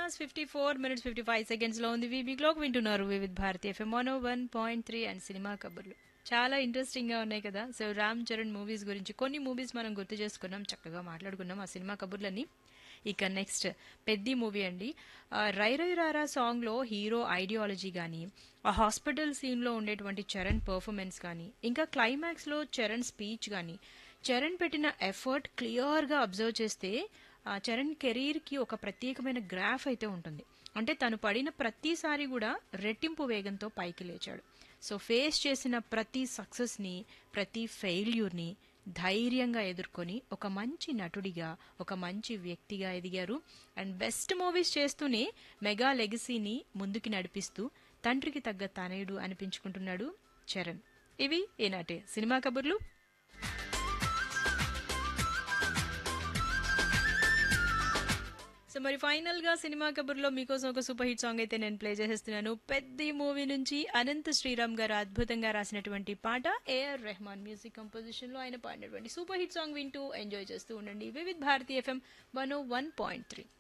hours fifty four minutes fifty five seconds లో ఉంది VB clock వింటున్నారు Vividh Bharati FM one one point three and cinema కబుర్లు చాలా interesting గా ఉన్నాయి కదా సో రామ్ చరణ్ మూవీస్ గురించి కొన్ని మూవీస్ మనం గుర్తు చేసుకున్నాం చక్కగా మాట్లాడుకున్నాం ఆ సినిమా కబుర్లని ఇక నెక్స్ట్ పెద్ది మూవీ అండి ఆ, రై రై రారా సాంగ్లో హీరో ఐడియాలజీ కానీ ఆ హాస్పిటల్ సీన్లో ఉండేటువంటి చరణ్ పర్ఫార్మెన్స్ కానీ ఇంకా క్లైమాక్స్లో చరణ్ స్పీచ్ కానీ చరణ్ పెట్టిన ఎఫర్ట్ క్లియర్గా అబ్జర్వ్ చేస్తే ఆ చరణ్ కెరీర్కి ఒక ప్రత్యేకమైన గ్రాఫ్ అయితే ఉంటుంది అంటే తను పడిన ప్రతిసారి కూడా రెట్టింపు వేగంతో పైకి లేచాడు సో ఫేస్ చేసిన ప్రతి సక్సెస్ని ప్రతి ఫెయిల్యూర్ని ధైర్యంగా ఎదుర్కొని ఒక మంచి నటుడిగా ఒక మంచి వ్యక్తిగా ఎదిగారు అండ్ బెస్ట్ మూవీస్ చేస్తూనే మెగా లెగసీని ముందుకి నడిపిస్తూ తండ్రికి తగ్గ తనయుడు అనిపించుకుంటున్నాడు చరణ్ ఇవి ఈనాటి సినిమా కబుర్లు సో మరి ఫైనల్ గా సినిమా కబుర్లో మీకోసం ఒక సూపర్ హిట్ సాంగ్ అయితే నేను ప్లే చేసేస్తున్నాను పెద్ద మూవీ నుంచి అనంత శ్రీరామ్ గారు అద్భుతంగా రాసినటువంటి పాట ఏఆర్ రెహమాన్ మ్యూజిక్ కంపోజిషన్ లో ఆయన పాడినటువంటి సూపర్ హిట్ సాంగ్ వింటూ ఎంజాయ్ చేస్తూ ఉండండి Vividh Bharati FM one one point three